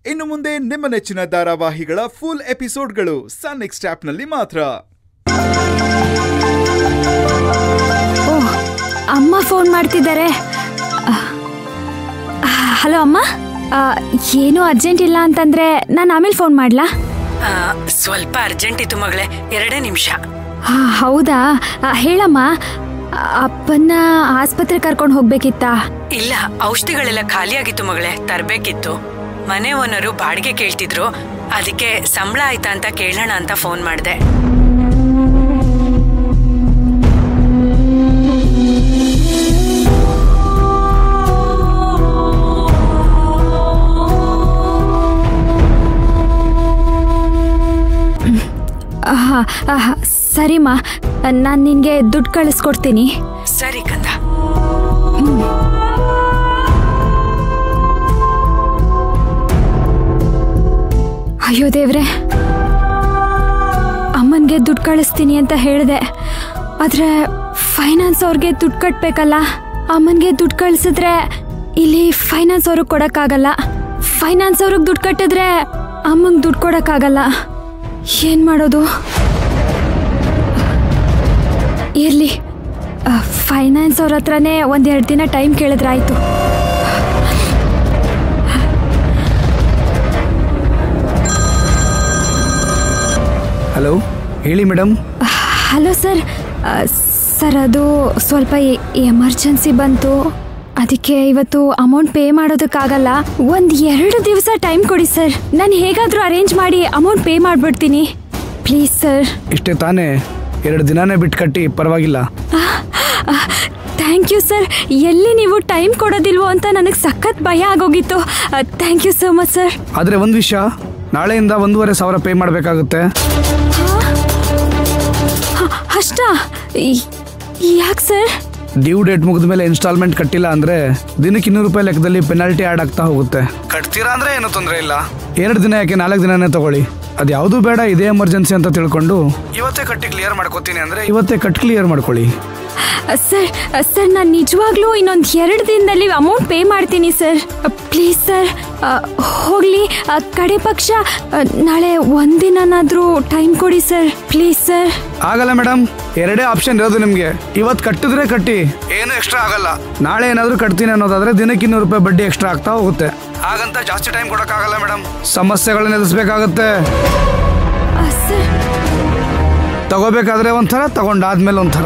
ಇನ್ನು ಮುಂದೆ ನಿಮ್ಮ ನೆಚ್ಚಿನ ಧಾರಾವಾಹಿಗಳ ಫುಲ್ ಎಪಿಸೋಡ್ಗಳು ಸನ್ ನೆಕ್ಸ್ಟ್ ಆಪ್ನಲ್ಲಿ ಮಾತ್ರ ಓಹ್ ಅಮ್ಮ ಫೋನ್ ಮಾಡ್ತಿದ್ದಾರೆ ಹಲೋ ಅಮ್ಮ ಆ, ಏನೂ ಅರ್ಜೆಂಟ್ ಇಲ್ಲ ಅಂತಂದ್ರೆ ನಾನು ಆಮೇಲೆ ಫೋನ್ ಮಾಡ್ಲಾ ಆ, ಸ್ವಲ್ಪ ಅರ್ಜೆಂಟ್ ಇತ್ತು ಮಗಳೇ ಎರಡೇ ನಿಮಿಷ ಹಾ, ಹೌದಾ ಆ, ಹೇಳಮ್ಮ ಆ, ಅಪ್ಪನ್ನ ಆಸ್ಪತ್ರೆ ಕರ್ಕೊಂಡು ಹೋಗ್ಬೇಕಿತ್ತಾ ಇಲ್ಲ ಔಷಧಿಗಳೆಲ್ಲ ಖಾಲಿಯಾಗಿತ್ತು ಮಗಳೇ ತರ್ಬೇಕಿತ್ತು ಮನೆ ಓನರು ಬಾಡಿಗೆ ಕೇಳ್ತಿದ್ರು ಅದಕ್ಕೆ ಸಂಬಳ ಆಯ್ತಾ ಅಂತ ಕೇಳೋಣ ಅಂತ ಫೋನ್ ಮಾಡಿದೆ ಆಹಾ, ಆಹಾ, ಸರಿಮ್ಮ ನಾನು ನಿನಗೆ ದುಡ್ಡು ಕಳಿಸ್ಕೊಡ್ತೀನಿ ಸರಿ ಕಂದ ಅಯ್ಯೋ ದೇವ್ರೆ ಅಮ್ಮನಿಗೆ ದುಡ್ಡು ಕಳಿಸ್ತೀನಿ ಅಂತ ಹೇಳಿದೆ ಆದರೆ ಫೈನಾನ್ಸ್ ಅವ್ರಿಗೆ ದುಡ್ಡು ಕಟ್ಟಬೇಕಲ್ಲ ಅಮ್ಮನಿಗೆ ದುಡ್ಡು ಕಳಿಸಿದ್ರೆ ಇಲ್ಲಿ ಫೈನಾನ್ಸ್ ಅವ್ರಿಗೆ ಕೊಡೋಕ್ಕಾಗಲ್ಲ ಫೈನಾನ್ಸ್ ಅವ್ರಿಗೆ ದುಡ್ಡು ಕಟ್ಟಿದ್ರೆ ಅಮ್ಮಂಗೆ ದುಡ್ಡು ಕೊಡೋಕ್ಕಾಗಲ್ಲ ಏನು ಮಾಡೋದು ಇರಲಿ ಫೈನಾನ್ಸ್ ಅವ್ರ ಹತ್ರನೇ ಒಂದೆರಡು ದಿನ ಟೈಮ್ ಕೇಳಿದ್ರಾಯ್ತು ಹಲೋ ಹೇಳಿ ಮೇಡಮ್ ಹಲೋ ಸರ್ ಆ, ಸರ್ ಅದು ಸ್ವಲ್ಪ ಎಮರ್ಜೆನ್ಸಿ ಬಂತು ಅದಕ್ಕೆ ಇವತ್ತು ಅಮೌಂಟ್ ಪೇ ಮಾಡೋದಕ್ಕಾಗಲ್ಲ ಒಂದು ಎರಡು ದಿವಸ ಟೈಮ್ ಕೊಡಿ ಸರ್ ನಾನು ಹೇಗಾದರೂ ಅರೇಂಜ್ ಮಾಡಿ ಅಮೌಂಟ್ ಪೇ ಮಾಡಿಬಿಡ್ತೀನಿ ಪ್ಲೀಸ್ ಸರ್ ಇಷ್ಟೇ ತಾನೇ ಎರಡು ದಿನಾನೇ ಬಿಟ್ಟು ಕಟ್ಟಿ ಪರವಾಗಿಲ್ಲ ಥ್ಯಾಂಕ್ ಯು ಸರ್ ಎಲ್ಲಿ ನೀವು ಟೈಮ್ ಕೊಡೋದಿಲ್ವೋ ಅಂತ ನನಗೆ ಸಖತ್ ಭಯ ಆಗೋಗಿತ್ತು thank you so much sir ಆದರೆ ಒಂದು ವಿಷಯ ನಾಳೆಯಿಂದ ಒಂದೂವರೆ ಸಾವಿರ ಪೇ ಮಾಡಬೇಕಾಗುತ್ತೆ ಅಷ್ಟಾ ಯಾಕೆ ಸರ್ ಡ್ಯೂ ಡೇಟ್ ಮುಗಿದ ಮೇಲೆ ಇನ್ಸ್ಟಾಲ್ಮೆಂಟ್ ಕಟ್ಟಿಲ್ಲ ಅಂದ್ರೆ ದಿನಕ್ಕೆ ಇನ್ನೂರು ರೂಪಾಯಿ ಲೆಕ್ಕದಲ್ಲಿ ಪೆನಾಲ್ಟಿ ಆಡ್ ಆಗ್ತಾ ಹೋಗುತ್ತೆ ಕಟ್ತೀರಾ ಅಂದ್ರೆ ಏನು ತೊಂದರೆ ಇಲ್ಲ ಎರಡು ದಿನ ಯಾಕೆ ನಾಲ್ಕು ದಿನನೇ ತಗೊಳ್ಳಿ ಅದು ಯಾವುದು ಬೇಡ ಇದೇ ಎಮರ್ಜೆನ್ಸಿ ಅಂತ ತಿಳ್ಕೊಂಡು ಇವತ್ತೇ ಕಟ್ಟಿ ಕ್ಲಿಯರ್ ಮಾಡ್ಕೋತೀನಿ ಅಂದ್ರೆ ಇವತ್ತೇ ಕಟ್ ಕ್ಲಿಯರ್ ಮಾಡ್ಕೊಳ್ಳಿ ಸರ್ ಸರ್ ನಾನು ನಿಜವಾಗ್ಲೂ ಇನ್ನೊಂದು ಎರಡು ದಿನದಲ್ಲಿ ಅಮೌಂಟ್ ಪೇ ಮಾಡ್ತೀನಿ ಸರ್ ಪ್ಲೀಸ್ ಸರ್ ಹೋಗಲಿ ಕಡೆ ಪಕ್ಷ ಆ, ನಾಳೆ ಒಂದಿನಾದ್ರೂ ಟೈಮ್ ಕೊಡಿ ಸರ್ ಪ್ಲೀಸ್ ಸರ್ ಆಗಲ್ಲ ಮೇಡಮ್ ಎರಡೇ ಆಪ್ಷನ್ ಇರೋದು ನಿಮ್ಗೆ ಇವತ್ತು ಕಟ್ಟಿದ್ರೆ ಕಟ್ಟಿ ಏನು ಎಕ್ಸ್ಟ್ರಾ ಆಗಲ್ಲ ನಾಳೆ ಏನಾದರೂ ಕಟ್ತೀನಿ ಅನ್ನೋದಾದ್ರೆ ದಿನಕ್ಕೆ ಇನ್ನೂರು ರೂಪಾಯಿ ಬಡ್ಡಿ ಎಕ್ಸ್ಟ್ರಾ ಆಗ್ತಾ ಹೋಗುತ್ತೆ ಹಾಗಂತ ಜಾಸ್ತಿ ಟೈಮ್ ಕೊಡೋಕ್ಕಾಗಲ್ಲ ಮೇಡಮ್ ಸಮಸ್ಯೆಗಳನ್ನ ಎದುರಿಸಬೇಕಾಗತ್ತೆ ಸರ್ ತಗೋಬೇಕಾದ್ರೆ ಒಂಥರ ತಗೊಂಡಾದ್ಮೇಲೆ ಒಂಥರ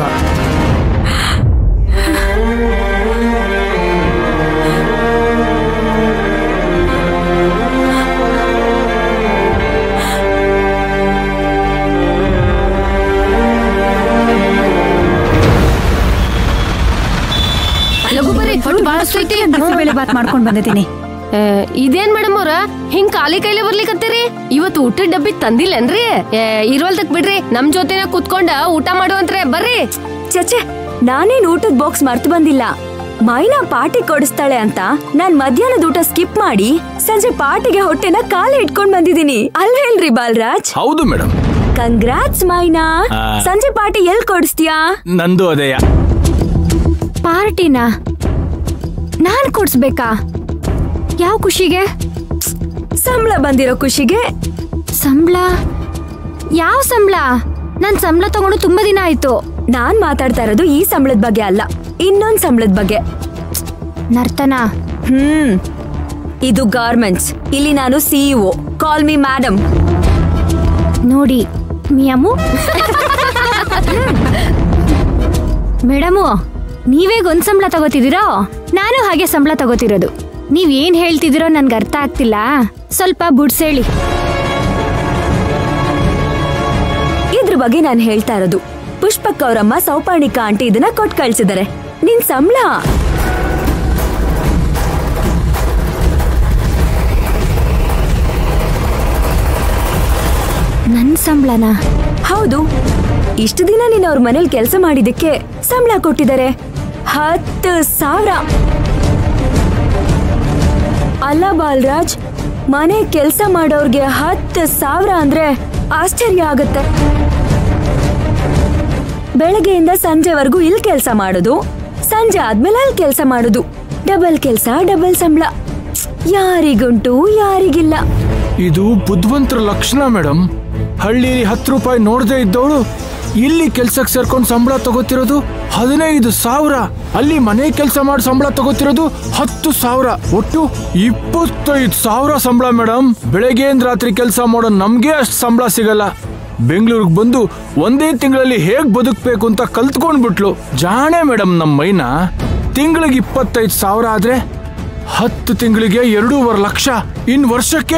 ಲಘು ಬರ್ರಿ ಹೊಟ್ಟು ಬಾಳ ಐತಿ ಬಿಸಿಬೇಳೆ ಬಾತ್ ಮಾಡ್ಕೊಂಡು ಬಂದಿದ್ದೀನಿ ಇದೇನ್ ಮೇಡಮ್ ಅವ್ರ ಹಿಂಗ್ ಖಾಲಿ ಕೈಲೇ ಬರ್ಲಿಕತ್ತೀರಿ ಇವತ್ತು ಊಟದ ಡಬ್ಬಿ ತಂದಿಲ್ಲೇನ್ರಿ ಏ, ಇರೋಲ್ದಕ್ ಬಿಡ್ರಿ ನಮ್ ಜೊತೆನ ಕುತ್ಕೊಂಡ ಊಟ ಮಾಡುವಂತ್ರೆ ಬರ್ರಿ ಚಚೆ ನಾನೇನ್ ಊಟದ ಬಾಕ್ಸ್ ಮರ್ತು ಬಂದಿಲ್ಲ ಮೈನಾ ಪಾರ್ಟಿ ಕೊಡಿಸ್ತಾಳೆ ಅಂತ ನಾನ್ ಮಧ್ಯಾಹ್ನದ ಊಟ ಸ್ಕಿಪ್ ಮಾಡಿ ಸಂಜೆ ಪಾರ್ಟಿಗೆ ಹೊಟ್ಟೆನ ಕಾಲ ಇಟ್ಕೊಂಡ್ ಬಂದಿದ್ದೀನಿ ಅಲ್ವೇನ್ರಿ ಬಾಲ್ರಾಜ್ ಹೌದು ಮೇಡಮ್ ಕಂಗ್ರಾಟ್ಸ್ ಮೈನಾ ಆ. ಸಂಜೆ ಪಾರ್ಟಿ ಎಲ್ ಕೊಡಿಸ್ತೀಯಾ ನಂದು ಅದೇಯ ಪಾರ್ಟಿನಾ ನಾನು ಕೊಡ್ಸ್ಬೇಕಾ ಯಾವ ಖುಷಿಗೆ ಸಂಬಳ ಬಂದಿರೋ ಖುಷಿಗೆ ಸಂಬಳ ಯಾವ ಸಂಬಳ ನಾನು ಸಂಬಳ ತಗೊಂಡು ತುಂಬಾ ದಿನ ಆಯ್ತು ನಾನ್ ಮಾತಾಡ್ತಾ ಇರೋದು ಈ ಸಂಬಳದ ಬಗ್ಗೆ ಅಲ್ಲ ಇನ್ನೊಂದ್ ಸಂಬಳದ ಬಗ್ಗೆ ನರ್ತನ ಹ್ಮ್ ಇದು ಗಾರ್ಮೆಂಟ್ಸ್ ಇಲ್ಲಿ ನಾನು ಸಿಇಒ ಕಾಲ್ ಮಿ ಮೇಡಮ್ ನೋಡಿ ಮಿಯಮ್ಮು ಮೇಡಮು ನೀವೇಗ ಒಂದ್ ಸಂಬಳ ತಗೋತಿದ್ದೀರೋ ನಾನು ಹಾಗೆ ಸಂಬಳ ತಗೋತಿರೋದು ನೀವ್ ಏನ್ ಹೇಳ್ತಿದ್ದೀರೋ ನನ್ಗೆ ಅರ್ಥ ಆಗ್ತಿಲ್ಲ ಸ್ವಲ್ಪ ಬುಡ್ಸ್ ಹೇಳಿ ಇದ್ರ ಬಗ್ಗೆ ನಾನು ಹೇಳ್ತಾ ಇರೋದು ಪುಷ್ಪಕ್ ಅವರಮ್ಮ ಸೌಪರ್ಣಿಕ ಆಂಟಿ ಇದನ್ನ ಕೊಟ್ ಕಳ್ಸಿದಾರೆ ನಿನ್ ಸಂಬಳ ನನ್ ಸಂಬಳನ ಹೌದು ಇಷ್ಟು ದಿನ ನೀನ್ ಅವ್ರ ಮನೇಲಿ ಕೆಲಸ ಮಾಡಿದಕ್ಕೆ ಸಂಬಳ ಕೊಟ್ಟಿದ್ದಾರೆ ಹತ್ತು ಸಾವಿರ ಅಲ್ಲ ಬಾಲ್ರಾಜ್ ಮನೆ ಕೆಲಸ ಮಾಡೋರ್ಗೆ ಹತ್ತು ಸಾವಿರ ಅಂದ್ರೆ ಆಶ್ಚರ್ಯ ಆಗತ್ತೆ ಬೆಳಗ್ಗೆಯಿಂದ ಸಂಜೆವರೆಗೂ ಇಲ್ಲಿ ಕೆಲಸ ಮಾಡೋದು ಸಂಜೆ ಆದ್ಮೇಲೆ ಅಲ್ಲಿ ಕೆಲಸ ಮಾಡೋದು ಡಬಲ್ ಕೆಲಸ ಡಬಲ್ ಸಂಬಳ ಯಾರಿಗುಂಟು ಯಾರಿಗಿಲ್ಲ ಇದು ಬುದ್ಧಿವಂತರ ಲಕ್ಷಣ ಮೇಡಮ್ ಹಳ್ಳಿಲಿ ಹತ್ತು ರೂಪಾಯಿ ನೋಡದೆ ಇದ್ದವಳು ಇಲ್ಲಿ ಕೆಲ್ಸಕ್ಕೆ ಸೇರ್ಕೊಂಡು ಸಂಬಳ ತಗೋತಿರೋದು ಹದಿನೈದು ಸಾವಿರ ಅಲ್ಲಿ ಮನೆ ಕೆಲಸ ಮಾಡಿ ಸಂಬಳ ತಗೋತಿರೋದು ಹತ್ತು ಸಾವಿರ ಒಟ್ಟು ಇಪ್ಪತ್ತೈದು ಸಾವಿರ ಸಂಬಳ ಮೇಡಮ್ ಬೆಳಗ್ಗೆಯಿಂದ ರಾತ್ರಿ ಕೆಲಸ ಮಾಡೋ ನಮ್ಗೆ ಅಷ್ಟು ಸಂಬಳ ಸಿಗಲ್ಲ ಬೆಂಗಳೂರಿಗೆ ಬಂದು ಒಂದೇ ತಿಂಗಳಲ್ಲಿ ಹೇಗ್ ಬದುಕಬೇಕು ಅಂತ ಕಲ್ತ್ಕೊಂಡ್ಬಿಟ್ಲು ಜಾಣೆ ಮೇಡಮ್ ನಮ್ಮ ಮೈನ ತಿಂಗಳಿಗೆ ಇಪ್ಪತ್ತೈದು ಸಾವಿರ ಆದ್ರೆ ಹತ್ತು ತಿಂಗಳಿಗೆ ಎರಡೂವರೆ ಲಕ್ಷ ಇನ್ ವರ್ಷಕ್ಕೆ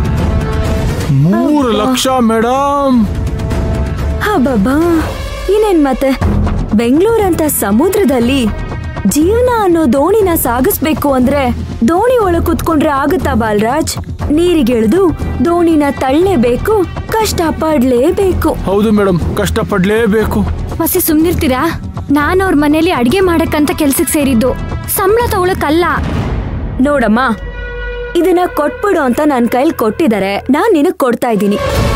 ಮೂರು ಲಕ್ಷ ಮೇಡಮ್ ಹಬ್ಬಬ್ಬಾ ಇನ್ನೇನ್ ಮತ್ತೆ ಬೆಂಗಳೂರಂತ ಸಮುದ್ರದಲ್ಲಿ ಜೀವನ ಅನ್ನೋ ದೋಣಿನ ಸಾಗಿಸ್ಬೇಕು ಅಂದ್ರೆ ದೋಣಿ ಒಳಗ್ ಕುತ್ಕೊಂಡ್ರೆ ಆಗುತ್ತಾ ಬಾಲ್ರಾಜ್ ನೀರಿಗಿಳಿದು ದೋಣಿನ ತಳ್ಳಲೇಬೇಕು ಕಷ್ಟ ಪಡ್ಲೇಬೇಕು ಹೌದು ಮೇಡಮ್ ಕಷ್ಟ ಪಡ್ಲೇಬೇಕು ಮಸಿ ಸುಮ್ನಿರ್ತೀರಾ ನಾನು ಅವ್ರ ಮನೇಲಿ ಅಡ್ಗೆ ಮಾಡಕ್ಕಂತ ಕೆಲ್ಸಕ್ಕೆ ಸೇರಿದ್ದು ಸಂಬಳ ತಗೊಳಕ್ಕಲ್ಲ ನೋಡಮ್ಮ ಇದನ್ನ ಕೊಟ್ಬಿಡು ಅಂತ ನನ್ ಕೈಲಿ ಕೊಟ್ಟಿದ್ದಾರೆ ನಾನ್ ನಿನಗ್ ಕೊಡ್ತಾ ಇದ್ದೀನಿ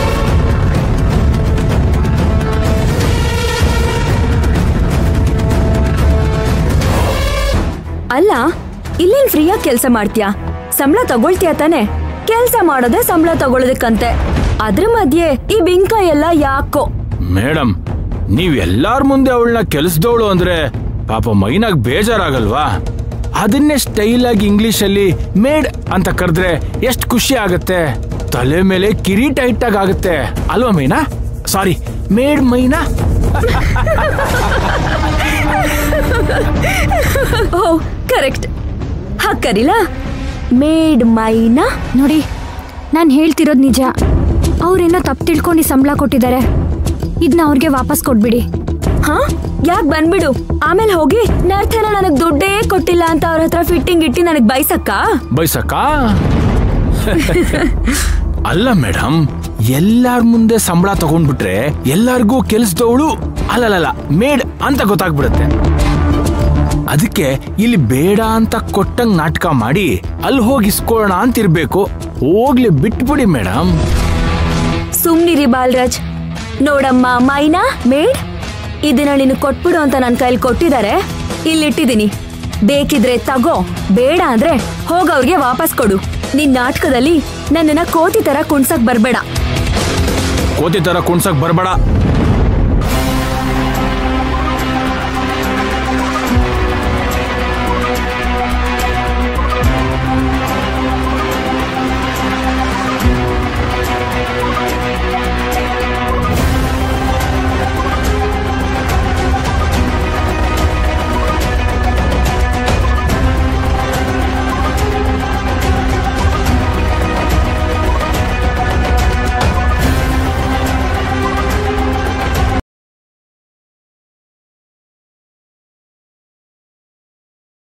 ಅಲ್ಲ ಇಲ್ಲೇನ್ ಫ್ರೀಯಾಗಿ ಕೆಲ್ಸ ಮಾಡ್ತೀಯಾ ಸಂಬಳ ತಗೊಳ್ತೀಯ ತಾನೆ ಕೆಲ್ಸ ಮಾಡೋದೇ ಸಂಬಳ ತಗೊಳ್ಳೋದಕ್ಕಂತೆ ಅದ್ರ ಮಧ್ಯೆ ಈ ಬಿಂಕ ಎಲ್ಲ ಯಾಕೋ ಮೇಡಮ್ ನೀವ್ ಎಲ್ಲಾರ ಮುಂದೆ ಅವಳನ್ನ ಕೆಲ್ಸದವಳು ಅಂದ್ರೆ ಪಾಪ ಮೈನಾಗ್ ಬೇಜಾರಾಗಲ್ವಾ ಅದನ್ನೇ ಸ್ಟೈಲ್ ಆಗಿ ಇಂಗ್ಲಿಷ್ ಅಲ್ಲಿ ಮೇಡ್ ಅಂತ ಕರೆದ್ರೆ ಎಷ್ಟು ಖುಷಿ ಆಗತ್ತೆ ತಲೆ ಮೇಲೆ ಕಿರೀಟ ಇಟ್ಟಾಗ ಆಗುತ್ತೆ ಅಲ್ವಾ ಮೈನಾ ಸಾರಿ ಮೇಡ್ ಮೈನಾ ಓ ಕರೆಕ್ಟ್ ಹಾಕರಿಲ್ಲ ಮೇಡ್ ಮೈನಾ ನೋಡಿ ನಾನು ಹೇಳ್ತಿರೋದು ನಿಜ ಅವ್ರೇನೋ ತಪ್ಪು ತಿಳ್ಕೊಂಡು ಈ ಸಂಬಳ ಕೊಟ್ಟಿದ್ದಾರೆ ಇದನ್ನ ಅವ್ರಿಗೆ ವಾಪಸ್ ಕೊಟ್ಬಿಡಿ ಹಾ ಯಾಕ್ ಬಂದ್ಬಿಡು ಆಮೇಲೆ ಹೋಗಿ ನರ್ತನ ನನಗ್ ದುಡ್ಡೇ ಕೊಟ್ಟಿಲ್ಲ ಅಂತ ಅವ್ರ ಹತ್ರ ಫಿಟ್ಟಿಂಗ್ ಇಟ್ಟಿ ನನಗ್ ಬೈಸಕ್ಕ ಬೈಸಕ್ಕ ಅಲ್ಲ ಮೇಡಮ್ ಎಲ್ಲಾರ ಮುಂದೆ ಸಂಬಳ ತಗೊಂಡ್ಬಿಟ್ರೆ ಎಲ್ಲಾರ್ಗೂ ಕೆಲ್ಸದವಳು ಅಲ್ಲಲ್ಲ ಮೇಡ್ ಅಂತ ಗೊತ್ತಾಗ್ಬಿಡತ್ತೆ ಅದಕ್ಕೆ ಇಲ್ಲಿ ಬೇಡ ಅಂತ ಕೊಟ್ಟಂಗ್ ನಾಟಕ ಮಾಡಿ ಅಲ್ಲಿ ಹೋಗಿ ಇಸ್ಕೊಳ್ಳೋಣ ಅಂತಿರ್ಬೇಕು ಹೋಗ್ಲಿ ಬಿಟ್ಬಿಡಿ ಮೇಡಮ್ ಸುಮ್ನಿರಿ ಬಾಲ್ರಾಜ್ ನೋಡಮ್ಮ ಮೈನಾ ಮೇಡ್ ಇದನ್ನ ನೀನು ಕೊಟ್ಬಿಡು ಅಂತ ನನ್ನ ಕೈಲಿ ಕೊಟ್ಟಿದ್ದಾರೆ ಇಲ್ಲಿಟ್ಟಿದ್ದೀನಿ ಬೇಕಿದ್ರೆ ತಗೋ ಬೇಡ ಅಂದ್ರೆ ಹೋಗವ್ರಿಗೆ ವಾಪಸ್ ಕೊಡು ನಿನ್ ನಾಟಕದಲ್ಲಿ ನನ್ನನ್ನ ಕೋತಿ ತರ ಕುಣ್ಸಕ್ ಬರ್ಬೇಡ ಕೋತಿ ತರ ಕುಣ್ಸಕ್ ಬರ್ಬೇಡ